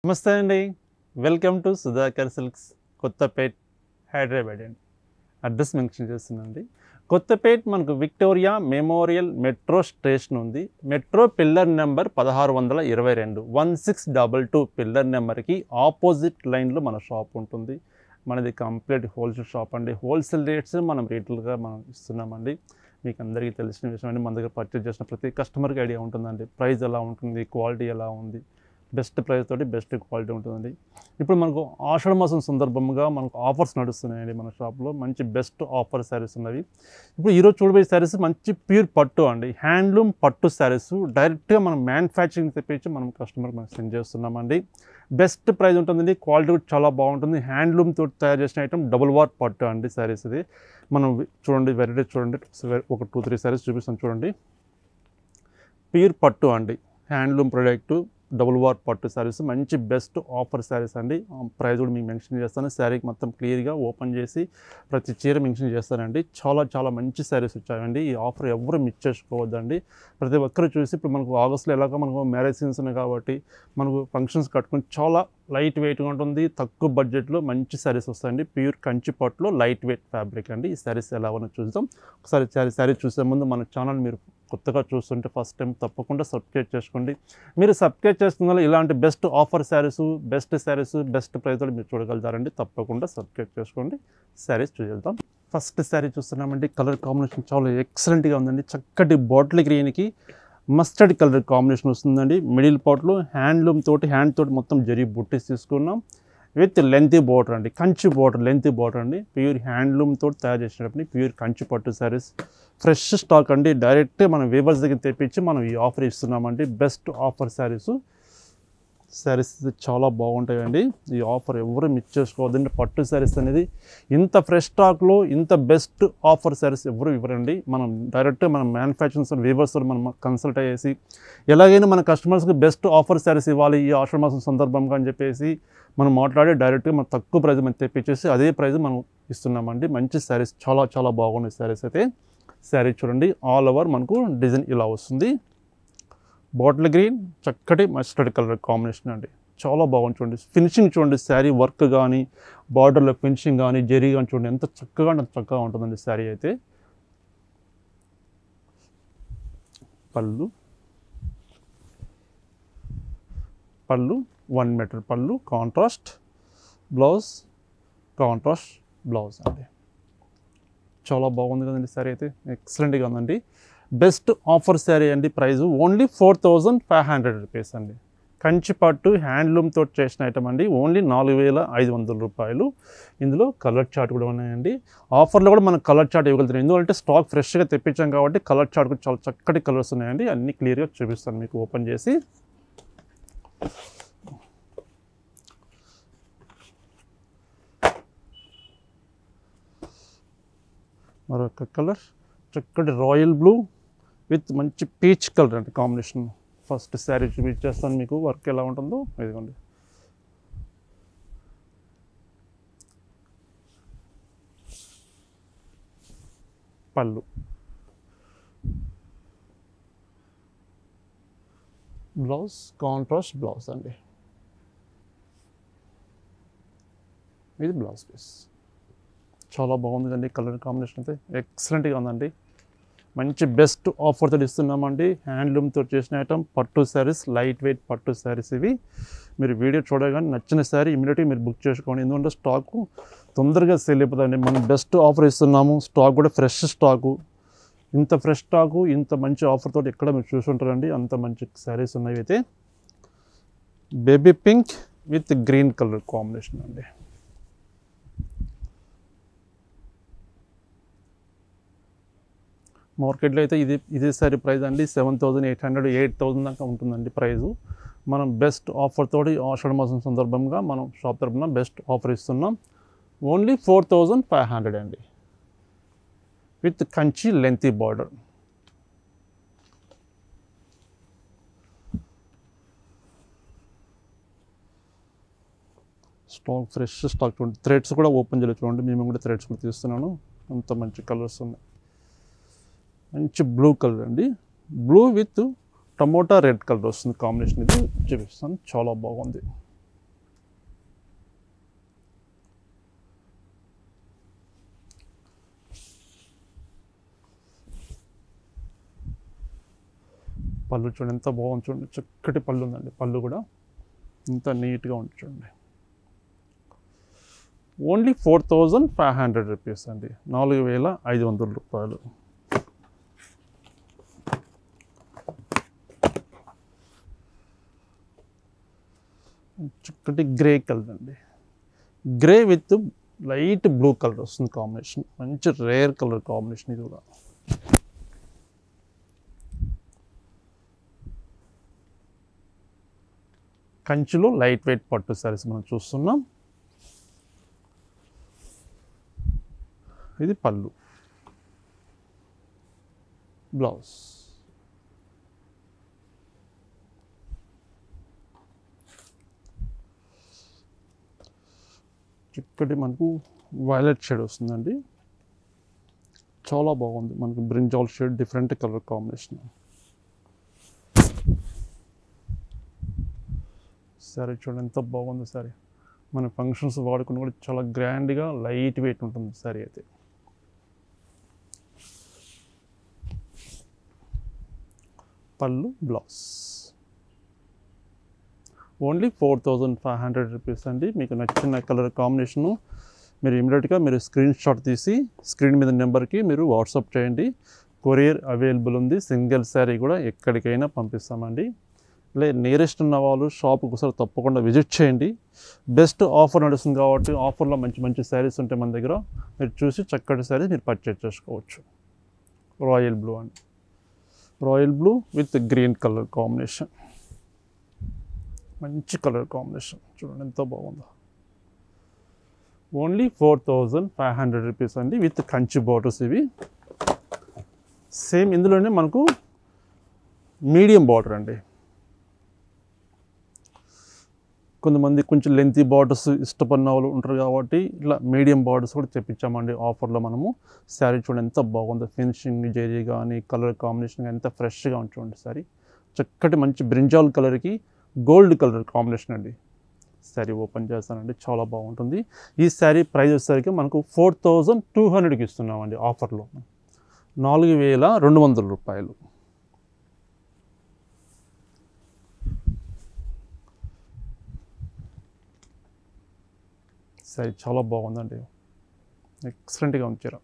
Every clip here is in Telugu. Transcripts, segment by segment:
నమస్తే అండి welcome to Sudhakar silks Kothapet Hyderabad అండి అడ్రస్ మెన్షన్ చేస్తున్నాండి కొత్తపేట్ మనకు విక్టోరియా మెమోరియల్ మెట్రో స్టేషన్ ఉంది మెట్రో పిల్లర్ నెంబర్ పదహారు వందల ఇరవై రెండు one six double two pillar నెంబర్కి ఆపోజిట్ లైన్లో మన షాప్ ఉంటుంది మనది కంప్లీట్ హోల్సేల్ షాప్ అండి హోల్సేల్ రేట్స్ మనం రీటైల్గా మనం ఇస్తున్నామండి మీకు అందరికీ తెలిసిన విషయం అండి మన దగ్గర పర్చేజ్ చేసిన ప్రతి కస్టమర్కి ఐడియా ఉంటుందండి ప్రైస్ ఎలా ఉంటుంది క్వాలిటీ ఎలా ఉంది బెస్ట్ ప్రైస్ తోటి బెస్ట్ క్వాలిటీ ఉంటుందండి ఇప్పుడు మనకు ఆషాఢ మాసం సందర్భంగా మనకు ఆఫర్స్ నడుస్తున్నాయండి మన షాప్లో మంచి బెస్ట్ ఆఫర్ శారీస్ ఉన్నవి ఇప్పుడు ఈరోజు చూడబోయే శారీస్ మంచి ప్యూర్ పట్టు అండి హ్యాండ్లూమ్ పట్టు శారీస్ డైరెక్ట్గా మనం మ్యానుఫ్యాక్చరింగ్ తెప్పించి మనం కస్టమర్కి మనం సెండ్ చేస్తున్నామండి బెస్ట్ ప్రైస్ ఉంటుందండి క్వాలిటీ కూడా చాలా బాగుంటుంది హ్యాండ్లూమ్ తోటి తయారు చేసిన ఐటమ్ డబుల్ వార్ పట్టు అండి శారీస్ ఇది మనం వి- చూడండి వెరైటీ చూడండి ఒక టూ త్రీ శారీస్ చూపిస్తాం చూడండి ప్యూర్ పట్టు అండి హ్యాండ్లూమ్ ప్రోడక్ట్ డబుల్ వార్ పట్టు శారీస్ మంచి బెస్ట్ ఆఫర్ శారీస్ అండి ప్రైస్ కూడా మీకు మెన్షన్ చేస్తాను శారీకి మొత్తం క్లియర్గా ఓపెన్ చేసి ప్రతి చీర మెన్షన్ చేస్తానండి చాలా చాలా మంచి శారీస్ వచ్చాయండి ఈ ఆఫర్ ఎవరు మిస్ చేసుకోవద్దండి ప్రతి ఒక్కరు చూసి ఇప్పుడు మనకు ఆగస్ట్లో ఎలాగో మనకు మ్యారేజ్ సీజన్స్ ఉన్నాయి కాబట్టి మనకు ఫంక్షన్స్ కట్టుకుని చాలా లైట్ వెయిట్గా ఉంటుంది తక్కువ బడ్జెట్లో మంచి శారీస్ వస్తాయండి ప్యూర్ కంచి పట్టులో లైట్ వెయిట్ ఫ్యాబ్రిక్ అండి ఈ శారీస్ ఎలా ఉన్నో చూద్దాం ఒకసారి శారీ శారీ చూసే ముందు మన ఛానల్ మీరు కొత్తగా చూస్తుంటే ఫస్ట్ టైం తప్పకుండా సబ్స్క్రైబ్ చేసుకోండి మీరు సబ్స్క్రైబ్ చేసుకున్న వల్ల ఇలాంటి best offer saris best saris best price మీరు చూడగలుగుతారండి తప్పకుండా సబ్స్క్రైబ్ చేసుకోండి శారీస్ చూసేద్దాం ఫస్ట్ శారీ చూస్తున్నామండి కలర్ కాంబినేషన్ చాలా ఎక్సలెంట్గా ఉందండి చక్కటి బాటిల్ గ్రీన్కి మస్టర్డ్ కలర్ కాంబినేషన్ వస్తుందండి మిడిల్ పాట్లో హ్యాండ్లూమ్ తోటి హ్యాండ్ తోటి మొత్తం జరీ బుట్టీస్ తీసుకున్నాం విత్ లెంతీ బార్డర్ అండి కంచి బార్డర్ లెంతీ బార్డర్ అండి ప్యూర్ హ్యాండ్లూమ్ తోటి తయారు చేసినప్పుడు ప్యూర్ కంచి పట్టు శారీస్ ఫ్రెష్ స్టాక్ అండి డైరెక్ట్ మనం వేవర్స్ దగ్గర తెప్పించి మనం ఈ ఆఫర్ ఇస్తున్నామండి బెస్ట్ ఆఫర్ శారీస్ శారీస్ చాలా బాగుంటాయండి ఈ ఆఫర్ ఎవరు మిస్ చేసుకోవద్దండి పట్టు శారీస్ అనేది ఇంత ఫ్రెష్ స్టాక్లో ఇంత బెస్ట్ ఆఫర్ శారీస్ ఎవరు ఇవ్వరండి మనం డైరెక్ట్ మనం మ్యానుఫ్యాక్చరింగ్స్ వీవర్స్ మనం కన్సల్ట్ అయ్యేసి ఎలాగైనా మన కస్టమర్స్కి బెస్ట్ ఆఫర్ శారీస్ ఇవ్వాలి ఈ ఆషాఢ మాసం సందర్భంగా అని చెప్పేసి మనం మాట్లాడి డైరెక్ట్గా మనం తక్కువ ప్రైస్ మనం తెప్పించేసి అదే ప్రైస్ మనం ఇస్తున్నామండి మంచి శారీస్ చాలా చాలా బాగున్నాయి శారీస్ అయితే శారీ చూడండి ఆల్ ఓవర్ మనకు డిజైన్ ఇలా వస్తుంది బాటిల్ గ్రీన్ చక్కటి మస్టర్డ్ కలర్ కాంబినేషన్ అండి చాలా బాగుంది చూడండి ఫినిషింగ్ చూడండి శారీ వర్క్ కానీ బార్డర్లో ఫినిషింగ్ కానీ జరీ కానీ చూడండి ఎంత చక్కగా అంటే అంత చక్కగా ఉంటుందండి శారీ అయితే pallu pallu one metre pallu contrast blouse contrast blouse అండి చాలా బాగుంది కదండి శారీ అయితే ఎక్సలెంట్గా ఉందండి బెస్ట్ ఆఫర్ శారీ అండి price only four thousand five hundred rupees అండి కంచి పట్టు హ్యాండ్లూమ్ తోటి చేసిన ఐటమ్ అండి ఓన్లీ నాలుగు వేల ఐదు వందల రూపాయలు ఇందులో కలర్ చార్ట్ కూడా ఉన్నాయండి ఆఫర్లో కూడా మనం కలర్ చార్ట్ ఇవ్వగలుగుతున్నాం ఎందుకంటే స్టాక్ ఫ్రెష్గా తెప్పించాం కాబట్టి కలర్ చార్ట్ కూడా చాలా చక్కటి కలర్స్ ఉన్నాయండి అన్ని క్లియర్గా చూపిస్తాను మీకు ఓపెన్ చేసి మరొక కలర్ చక్కటి రాయల్ బ్లూ విత్ మంచి పీచ్ కలర్ అండి కాంబినేషన్ ఫస్ట్ శారీ చూపించేస్తాను మీకు వర్క్ ఎలా ఉంటుందో ఇదిగోండి పళ్ళు బ్లౌజ్ కాంట్రాస్ట్ బ్లౌజ్ అండి ఇది బ్లౌజ్ పీస్ చాలా బాగుంది అండి కలర్ కాంబినేషన్ అయితే ఎక్సలెంట్గా ఉందండి మంచి బెస్ట్ ఆఫర్తో ఇస్తున్నామండి హ్యాండ్లూమ్తో చేసిన ఐటమ్ పట్టు శారీస్ లైట్ వెయిట్ పట్టు శారీస్ ఇవి మీరు వీడియో చూడగానే నచ్చిన శారీ ఇమీడియట్గా మీరు బుక్ చేసుకోండి ఎందుకంటే స్టాకు తొందరగా సేల్ అయిపోతుందండి మనం బెస్ట్ ఆఫర్ ఇస్తున్నాము స్టాక్ కూడా ఫ్రెష్ స్టాకు ఇంత ఫ్రెష్ స్టాకు ఇంత మంచి ఆఫర్ తోటి ఎక్కడ మీరు చూసుంటారండి అంత మంచి శారీస్ ఉన్నాయి అయితే baby pink with green colour combination అండి మార్కెట్లో అయితే ఇది ఇదే సరి ప్రైస్ అండి seven thousand eight hundred eight thousand దాకా ఉంటుందండి ప్రైజు మనం బెస్ట్ ఆఫర్ తోటి ఆషాఢ మాసం సందర్భంగా మనం షాప్ తరపున బెస్ట్ ఆఫర్ ఇస్తున్నాం only four thousand five hundred అండి with Kanchi lengthy border stock fresh stock చూడండి థ్రెడ్స్ కూడా ఓపెన్ చేయలేదు చూడండి మేము కూడా థ్రెడ్స్ కూడా తీస్తున్నాను అంత మంచి కలర్స్ ఉన్నాయి మంచి బ్లూ కలర్ అండి blue with tomato red colour వస్తుంది కాంబినేషన్ ఇది చూపిస్తాను చాలా బాగుంది పళ్ళు చూడండి ఎంత బాగుంది చూడండి చక్కటి పళ్ళు ఉందండి పళ్ళు కూడా ఇంత నీట్గా ఉంది చూడండి only four thousand five hundred rupees అండి నాలుగు వేల ఐదు వందల రూపాయలు చక్కటి గ్రే కలర్ అండి grey with light blue colour వస్తుంది కాంబినేషన్ మంచి రేర్ కలర్ కాంబినేషన్ ఇది కూడా కంచిలో లైట్ వెయిట్ పట్టు సారీస్ మనం చూస్తున్నాం ఇది పళ్ళు బ్లౌజ్ చిక్కటి మనకు వైలెట్ షేడ్ వస్తుందండి చాలా బాగుంది మనకు brinjal shade different colour combination సరే చూడండి ఎంత బాగుంది సరే మన ఫంక్షన్స్ వాడుకుని కూడా చాలా గ్రాండ్గా లైట్ వెయిట్ ఉంటుంది సరే అయితే పళ్ళు blouse only four thousand five hundred rupees అండి మీకు నచ్చిన కలర్ కాంబినేషను మీరు ఇమీడియట్గా మీరు స్క్రీన్ షాట్ తీసి స్క్రీన్ మీద నెంబర్కి మీరు వాట్సాప్ చేయండి కొరియర్ అవైలబుల్ ఉంది సింగిల్ శారీ కూడా ఎక్కడికైనా పంపిస్తామండి లే నియరెస్ట్ ఉన్న వాళ్ళు షాప్కి ఒకసారి తప్పకుండా విజిట్ చేయండి బెస్ట్ ఆఫర్ నడుస్తుంది కాబట్టి ఆఫర్లో మంచి మంచి శారీస్ ఉంటాయి మన దగ్గర మీరు చూసి చక్కటి శారీ మీరు పర్చేజ్ చేసుకోవచ్చు రాయల్ బ్లూ అండి royal blue with green colour combination మంచి కలర్ కాంబినేషన్ చూడండి ఎంత బాగుందో only four thousand five hundred rupees అండి విత్ కంచి బార్డర్స్ ఇవి సేమ్ ఇందులోనే మనకు మీడియం బార్డర్ అండి కొంతమంది కొంచెం లెంతీ బార్డర్స్ ఇష్టపడిన వాళ్ళు ఉంటారు కాబట్టి ఇట్లా మీడియం బార్డర్స్ కూడా తెప్పించామండి ఆఫర్లో మనము శారీ చూడండి ఎంత బాగుందో ఫినిషింగ్ జేరీ కానీ కలర్ కాంబినేషన్ కానీ ఎంత ఫ్రెష్గా ఉంది చూడండి శారీ చక్కటి మంచి బ్రింజాల్ కలర్కి గోల్డ్ కలర్ కాంబినేషన్ అండి శారీ ఓపెన్ చేస్తానండి చాలా బాగుంటుంది ఈ శారీ ప్రైస్ వచ్చేసరికి మనకు ఫోర్ థౌజండ్ టూ హండ్రెడ్కి ఇస్తున్నామండి ఆఫర్లో నాలుగు వేల రెండు వందల రూపాయలు శారీ చాలా బాగుందండి ఎక్సలెంట్గా ఉంచారు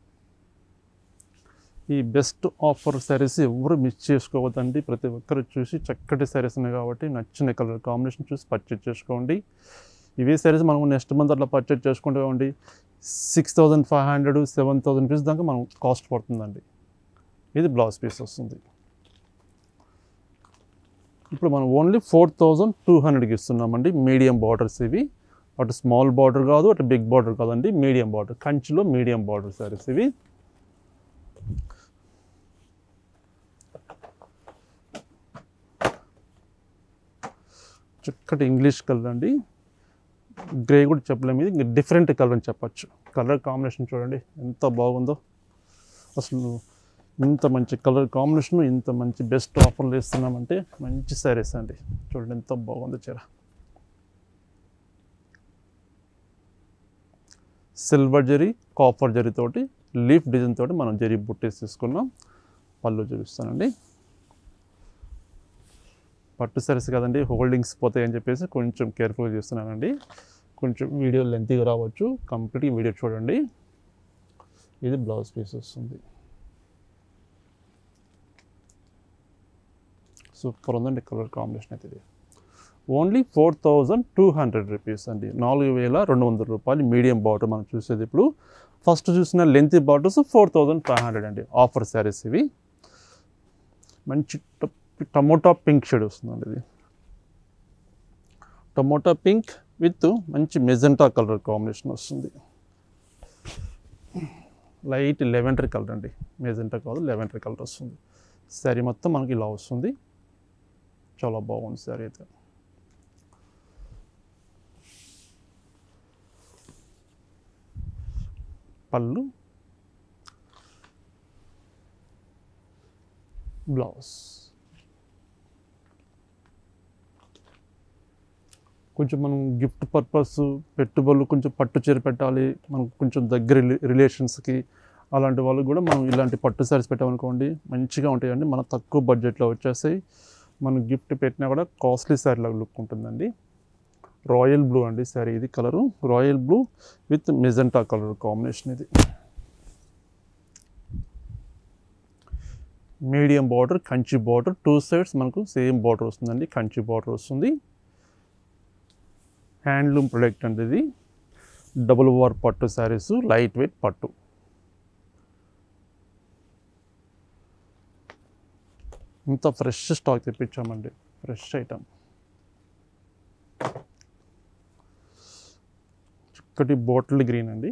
ఈ బెస్ట్ ఆఫర్ శారీస్ ఎవరు మిస్ చేసుకోవద్దండి ప్రతి ఒక్కరు చూసి చక్కటి శారీస్ ఉన్నాయి కాబట్టి నచ్చిన కలర్ కాంబినేషన్ చూసి పర్చేజ్ చేసుకోండి ఇవే శారీస్ మనం నెక్స్ట్ మంత్ అట్లా పర్చేజ్ చేసుకుంటే ఉండి six thousand five hundred seven thousand rupees దాకా మనం కాస్ట్ పడుతుందండి ఇది బ్లౌజ్ పీస్ వస్తుంది ఇప్పుడు మనం ఓన్లీ ఫోర్ థౌజండ్ టూ హండ్రెడ్కి ఇస్తున్నామండి మీడియం బార్డర్స్ ఇవి అటు స్మాల్ బార్డర్ కాదు అటు బిగ్ బార్డర్ కాదండి మీడియం బార్డర్ కంచిలో మీడియం బార్డర్ శారీస్ ఇవి చక్కటి ఇంగ్లీష్ కలర్ అండి గ్రే కూడా చెప్పలేము ఇది ఇంకా డిఫరెంట్ కలర్ అని చెప్పచ్చు కలర్ కాంబినేషన్ చూడండి ఎంత బాగుందో అసలు ఇంత మంచి కలర్ కాంబినేషన్ ఇంత మంచి బెస్ట్ ఆఫర్లు ఇస్తున్నామంటే మంచి శారీస్ అండి చూడండి ఎంత బాగుందో చీర సిల్వర్ జరీ కాపర్ జరీ తోటి లీఫ్ డిజైన్ తోటి మనం జరీ బుట్టేసి తీసుకున్నాం పళ్ళు చూపిస్తానండి పట్టు సరిస్ కదండి హోల్డింగ్స్ పోతాయని చెప్పేసి కొంచెం కేర్ఫుల్గా చేస్తున్నానండి కొంచెం వీడియో లెంతీగా రావచ్చు కంప్లీట్గా వీడియో చూడండి ఇది బ్లౌజ్ పీస్ వస్తుంది సూపర్ ఉందండి కలర్ కాంబినేషన్ అయితే ఇది only four thousand two hundred rupees అండి నాలుగు వేల రెండు వందల రూపాయలు మీడియం బార్డర్ మనం చూసేది ఇప్పుడు ఫస్ట్ చూసిన lengthy borders four thousand five hundred అండి ఆఫర్ శారీస్ ఇవి మంచి ట- టమోటా పింక్ షేడ్ వస్తుందండి ఇది టమోటా పింక్ విత్ మంచి మెజెంటా కలర్ కాంబినేషన్ వస్తుంది లైట్ లెవెండర్ కలర్ అండి మెజెంటా కాదు లెవెండర్ కలర్ వస్తుంది శారీ మొత్తం మనకి ఇలా వస్తుంది చాలా బాగుంది శారీ అయితే పళ్ళు బ్లౌజ్ కొంచెం మనం గిఫ్ట్ పర్పస్ పెట్టుబడులు కొంచెం పట్టు చీర పెట్టాలి మనకు కొంచెం దగ్గర రిలే- రిలేషన్స్కి అలాంటి వాళ్ళకి కూడా మనం ఇలాంటి పట్టు సారీస్ పెట్టామనుకోండి మంచిగా ఉంటాయండి మన తక్కువ బడ్జెట్లో వచ్చేసాయి మనం గిఫ్ట్ పెట్టినా కూడా కాస్ట్లీ శారీ లాగా లుక్ ఉంటుందండి రాయల్ బ్లూ అండి సారీ ఇది colour royal blue with magenta colour combination ఇది medium border Kanchi border two sides మనకు సేమ్ బార్డర్ వస్తుందండి కంచి బార్డర్ వస్తుంది హ్యాండ్లూమ్ ప్రొడక్ట్ అండి ఇది డబుల్ వార్ పట్టు శారీస్ లైట్ వెయిట్ పట్టు ఇంత ఫ్రెష్ స్టాక్ తెప్పించామండి ఫ్రెష్ ఐటమ్ చక్కటి బాటిల్ గ్రీన్ అండి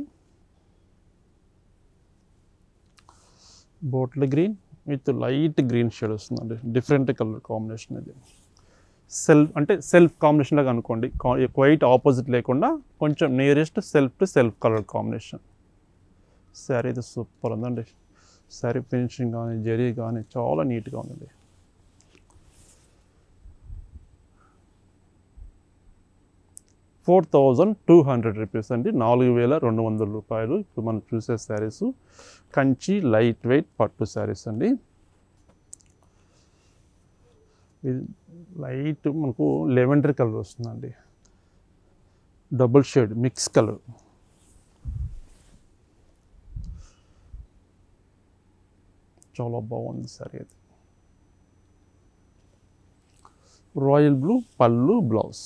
bottle green with light green shade వస్తుందండి డిఫరెంట్ కలర్ కాంబినేషన్ ఇది సెల్ఫ్ అంటే సెల్ఫ్ కాంబినేషన్ లాగా అనుకోండి క్వైట్ ఆపోజిట్ లేకుండా కొంచెం nearest self to self colour combination sari ఇది సూపర్ ఉందండి శారీ ఫినిషింగ్ కానీ జరీ కానీ చాలా నీట్గా ఉందండి four thousand two hundred rupees అండి నాలుగు వేల రెండు వందల రూపాయలు ఇప్పుడు మనం చూసే శారీస్ కంచి లైట్ వెయిట్ పట్టు శారీస్ అండి ఇది లైట్ మనకు లెవెండర్ కలర్ వస్తుందండి డబుల్ షేడ్ మిక్స్ కలర్ చాలా బాగుంది సారీ అది రాయల్ బ్లూ పళ్ళు బ్లౌజ్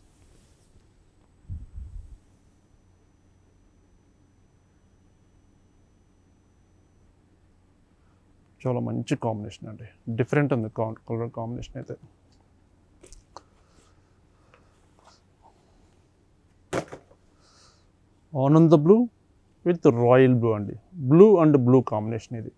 చాలా మంచి కాంబినేషన్ అండి డిఫరెంట్ ఉంది కలర్ కాంబినేషన్ అయితే ఆనంద బ్లూ విత్ రాయల్ బ్లూ అండి బ్లూ అండ్ బ్లూ కాంబినేషన్ ఇది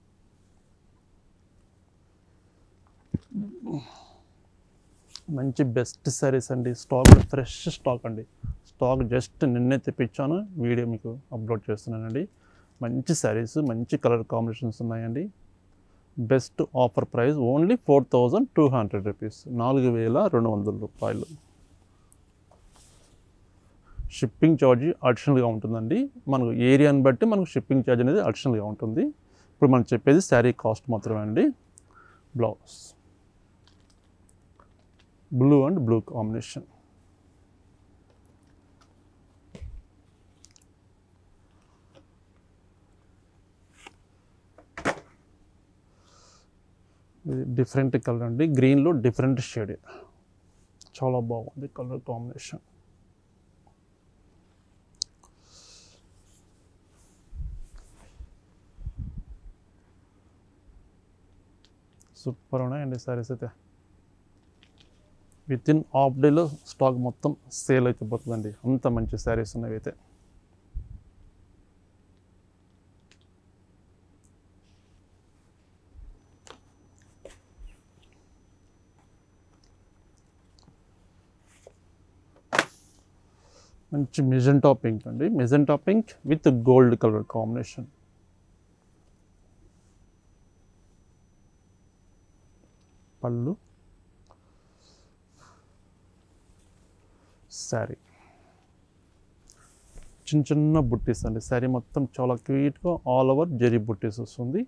మంచి బెస్ట్ సారీస్ అండి స్టాక్ కూడా ఫ్రెష్ స్టాక్ అండి స్టాక్ జస్ట్ నిన్నే తెప్పించాను వీడియో మీకు అప్లోడ్ చేస్తున్నానండి మంచి శారీస్ మంచి కలర్ కాంబినేషన్స్ ఉన్నాయండి best offer price only four thousand two hundred rupees నాలుగు వేల రెండు వందల రూపాయలు షిప్పింగ్ ఛార్జ్ అడిషనల్గా ఉంటుందండి మనకు ఏరియాని బట్టి మనకు షిప్పింగ్ ఛార్జ్ అనేది అడిషనల్గా ఉంటుంది ఇప్పుడు మనం చెప్పేది శారీ కాస్ట్ మాత్రమే అండి blouse blue and blue combination ఇది డిఫరెంట్ కలర్ అండి గ్రీన్లో డిఫరెంట్ షేడ్ చాలా బాగుంది కలర్ కాంబినేషన్ సూపర్ ఉన్నాయండి సారీస్ అయితే విత్ ఇన్ హాఫ్ డేలో స్టాక్ మొత్తం సేల్ అయితే పోతుందండి అంత మంచి శారీస్ ఉన్నవి అయితే మంచి మెజెంటా పింక్ అండి magenta pink with gold colour combination పళ్ళు శారీ చిన్న చిన్న బుట్టీస్ అండి శారీ మొత్తం చాలా క్యూట్గా ఆల్ ఓవర్ జరీ బుట్టీస్ వస్తుంది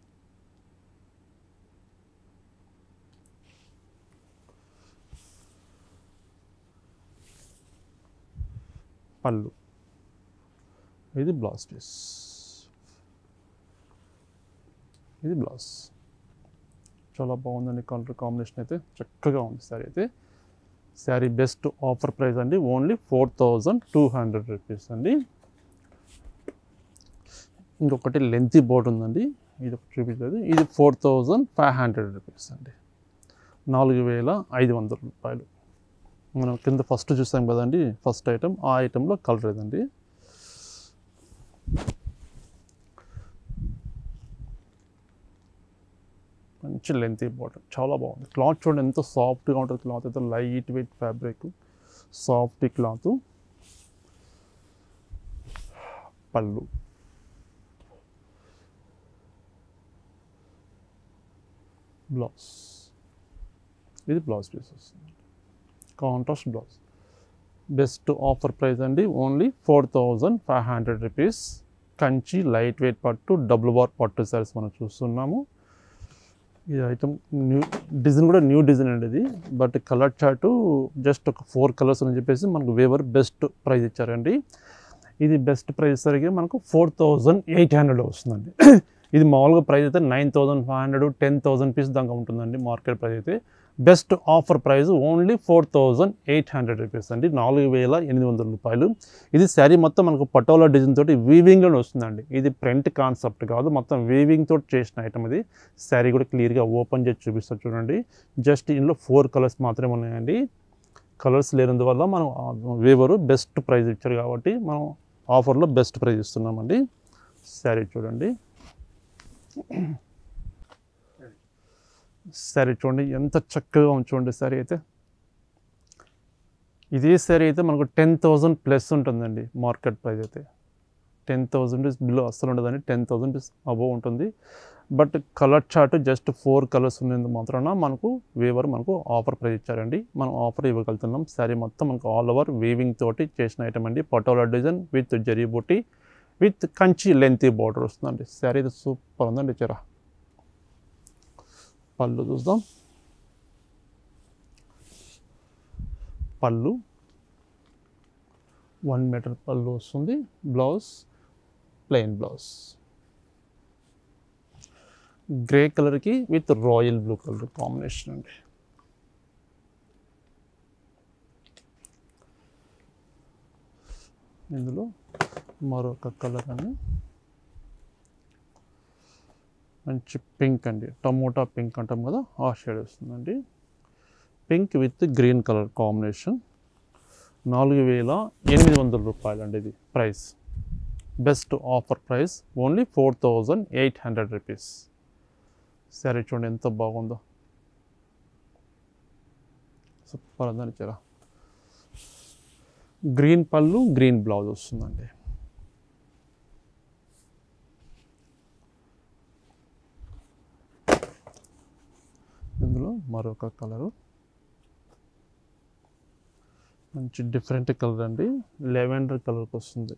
పళ్ళు ఇది బ్లౌజ్ పీస్ ఇది బ్లౌజ్ చాలా బాగుందండి కలర్ కాంబినేషన్ అయితే చక్కగా ఉంది శారీ అయితే శారీ బెస్ట్ ఆఫర్ ప్రైస్ అండి only four thousand two hundred rupees అండి ఇంకొకటి లెంతీ బోర్డ్ ఉందండి ఇది ఒకటి చూపించలేదు ఇది four thousand five hundred rupees అండి నాలుగు వేల ఐదు వందల రూపాయలు మనం కింద ఫస్ట్ చూసాం కదండి ఫస్ట్ ఐటమ్ ఆ ఐటెంలో కలర్ ఇదండి మంచి లెంతీ బాటమ్ చాలా బాగుంది క్లాత్ చూడండి ఎంత సాఫ్ట్గా ఉంటుంది క్లాత్ అయితే light weight fabric soft cloth పళ్ళు బ్లౌజ్ ఇది బ్లౌజ్ పీస్ వస్తుంది contrast blouse best offer price అండి only four thousand five hundred rupees Kanchi light weight పట్టు డబుల్ బార్ పట్టు సారీస్ మనం చూస్తున్నాము ఈ ఐటమ్ న్యూ డిజైన్ కూడా న్యూ డిజైన్ అండి ఇది బట్ కలర్ చార్టు జస్ట్ ఒక ఫోర్ కలర్స్ అని చెప్పేసి మనకు వేవర్ బెస్ట్ ప్రైస్ ఇచ్చారండి ఇది బెస్ట్ ప్రైస్ సరిగ్గా మనకు ఫోర్ థౌజండ్ ఎయిట్ హండ్రెడ్ వస్తుందండి ఇది మామూలుగా ప్రైస్ అయితే nine thousand five hundred ten thousand piece దాకా ఉంటుందండి మార్కెట్ ప్రైస్ అయితే best offer price only four thousand eight hundred rupees అండి నాలుగు వేల ఎనిమిది వందల రూపాయలు ఇది శారీ మొత్తం మనకు పటోలా డిజైన్ తోటి వీవింగ్లో వస్తుందండి ఇది ప్రింట్ కాన్సెప్ట్ కాదు మొత్తం వీవింగ్ తోటి చేసిన ఐటమ్ ఇది శారీ కూడా క్లియర్గా ఓపెన్ చేసి చూపిస్తారు చూడండి జస్ట్ ఇందులో ఫోర్ కలర్స్ మాత్రమే ఉన్నాయండి కలర్స్ లేనందువల్ల మనం వేవరు బెస్ట్ ప్రైస్ ఇచ్చారు కాబట్టి మనం ఆఫర్లో బెస్ట్ ప్రైస్ ఇస్తున్నామండి శారీ చూడండి శారీ చూడండి ఎంత చక్కగా ఉంది చూడండి శారీ అయితే ఇదే శారీ అయితే మనకు టెన్ థౌజండ్ ప్లస్ ఉంటుందండి మార్కెట్ ప్రైస్ అయితే టెన్ థౌజండ్ బిలో అస్సలు ఉండదండి టెన్ థౌజండ్ అబోవ్ ఉంటుంది but colour chart just four colours ఉన్నందు మాత్రాన మనకు వేవర్ మనకు ఆఫర్ ప్రైస్ ఇచ్చారండి మనం ఆఫర్ ఇవ్వగలుగుతున్నాం శారీ మొత్తం మనకు ఆల్ ఓవర్ వీవింగ్ తోటి చేసిన ఐటమ్ అండి patola design with zari buti with Kanchi lengthy border వస్తుందండి శారీ అయితే సూపర్ ఉందండి చరా పళ్ళు చూద్దాం పళ్ళు వన్ మీటర్ పళ్ళు వస్తుంది బ్లౌజ్ ప్లెయిన్ బ్లౌజ్ గ్రే కలర్కి with royal blue colour combination అండి ఇందులో మరొక కలర్ అండి మంచి పింక్ అండి టమోటా పింక్ అంటాం కదా ఆ షేడ్ వస్తుందండి pink with green colour combination నాలుగు వేల ఎనిమిది వందల రూపాయలు అండి ఇది price best offer price only four thousand eight hundred rupees సరే చూడండి ఎంత బాగుందో సూపర్ ఉందని చరా గ్రీన్ పళ్ళు గ్రీన్ బ్లౌజ్ వస్తుందండి ఇందులో మరొక కలరు మంచి డిఫరెంట్ కలర్ అండి లెవెండర్ కలర్కి వస్తుంది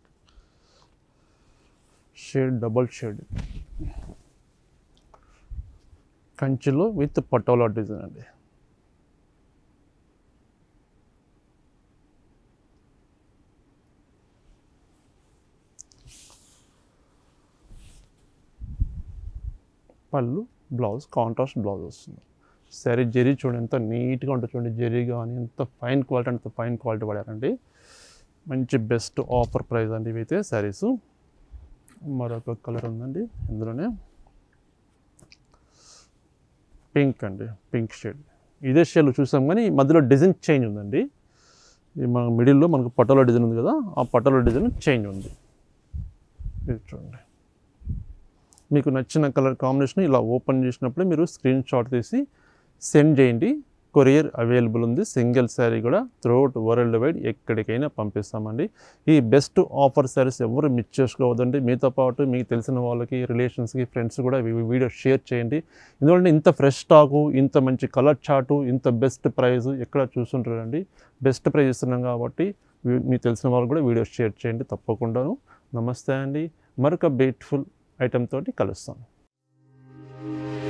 షేడ్ డబల్ షేడ్ కంచిలో విత్ పటోలా డిజైన్ అండి పళ్ళు బ్లౌజ్ కాంట్రాస్ట్ బ్లౌజ్ వస్తుంది సరే జెరీ చూడండి ఎంత నీట్గా ఉంటుంది చూడండి జెరీ కానీ ఎంత ఫైన్ క్వాలిటీ అంత ఫైన్ క్వాలిటీ పడారండి మంచి బెస్ట్ ఆఫర్ ప్రైస్ అండి ఇవైతే శారీస్ మరొక కలర్ ఉందండి ఇందులోనే పింక్ అండి పింక్ షేడ్ ఇదే షేడ్ చూసాం కానీ మధ్యలో డిజైన్ చేంజ్ ఉందండి ఇది మన మిడిల్లో మనకు పటోలా డిజైన్ ఉంది కదా ఆ పటోలా డిజైన్ చేంజ్ ఉంది ఇది చూడండి మీకు నచ్చిన కలర్ కాంబినేషన్ ఇలా ఓపెన్ చేసినప్పుడే మీరు స్క్రీన్ షాట్ తీసి సెండ్ చేయండి కొరియర్ అవైలబుల్ ఉంది సింగిల్ శారీ కూడా త్రూఅవుట్ వరల్డ్ వైడ్ ఎక్కడికైనా పంపిస్తామండి ఈ బెస్ట్ ఆఫర్ శారీస్ ఎవరు మిస్ చేసుకోవద్దండి మీతో పాటు మీకు తెలిసిన వాళ్ళకి రిలేషన్స్కి ఫ్రెండ్స్ కూడా ఈ వీడియో షేర్ చేయండి ఎందుకంటే ఇంత ఫ్రెష్ స్టాకు ఇంత మంచి కలర్ చార్టు ఇంత బెస్ట్ ప్రైస్ ఎక్కడ చూస్తుంటారండి బెస్ట్ ప్రైస్ ఇస్తున్నాం కాబట్టి వీ- మీకు తెలిసిన వాళ్ళు కూడా వీడియో షేర్ చేయండి తప్పకుండాను నమస్తే అండి మరొక బ్యూటిఫుల్ ఐటెం తోటి కలుస్తాను